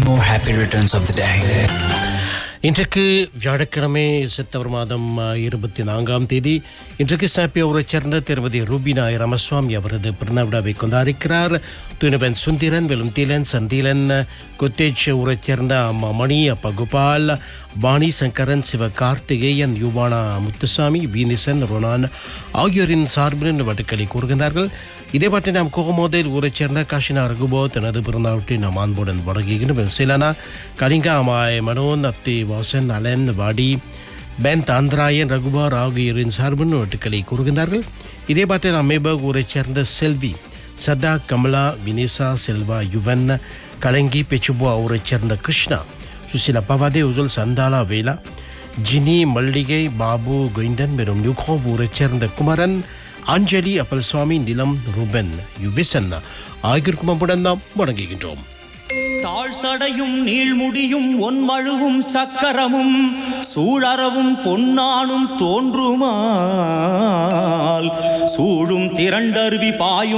more happy returns of the day. இன்றைக்கு வியாழக்கிழமை September மாதம் அஹ், இருபத்தி நான்காம் தேதி இன்றைக்கு சாப்பி ஊரைச் சேர்ந்த திருமதி ரூபினா ரமசுவாமி அவரது பிறந்த விழாவை கொண்டாடிக்கிறார் துணிபன் சுந்திரன் வெலுந்தீலன் சந்தீலன் குத்தேஜ் ஊரைச் சேர்ந்த அம்மா மணி அப்பா கோபால் பாணி சங்கரன் சிவ கார்த்திகேயன் யுவானா முத்துசாமி வீனிசன் ரொனான் ஆகியோரின் சார்பில் வட்டுக்களை கூறுகின்றார்கள் இதே பாட்டி நாம் கோகமோதையில் ஊரைச் சேர்ந்த காஷினா ரகுபோ தனது பிறந்தவற்றை நாம் அன்புடன் வழங்குகின்றோம் சிலனா கலிங்கா அமாய் மனோன் அத்தி வாசன் அலன் வாடி பென் தாந்திராயன் ரகுபார் ஆகியோரின் சார்பின் வட்டுக்களை கூறுகின்றார்கள் இதே பாட்டி நாம் மேபக் ஊரைச் சேர்ந்த செல்வி சதா கமலா வினிசா செல்வா யுவன் கலங்கி பெச்சுபுவா ஊரைச் சேர்ந்த கிருஷ்ணா சுசிலா பவாதே உஜுல் சந்தாலா வேலா ஜினி மல்லிகை பாபு கோவிந்தன் வெறும் யுகோவ் ஊரைச் சேர்ந்த குமரன் அஞ்சலி அப்பல்சுவாமி நிலம் ரூபன் யுவிசன் ஆகியோருக்கும் அன்புடன் நாம் வணங்குகின்றோம் தாழ் சடையும் நீள்முடியும் ஒன்மழுவும் சக்கரமும் சூழறவும் பொன்னானும் தோன்றுமால் சூழும் திரண்டருவி பாயும்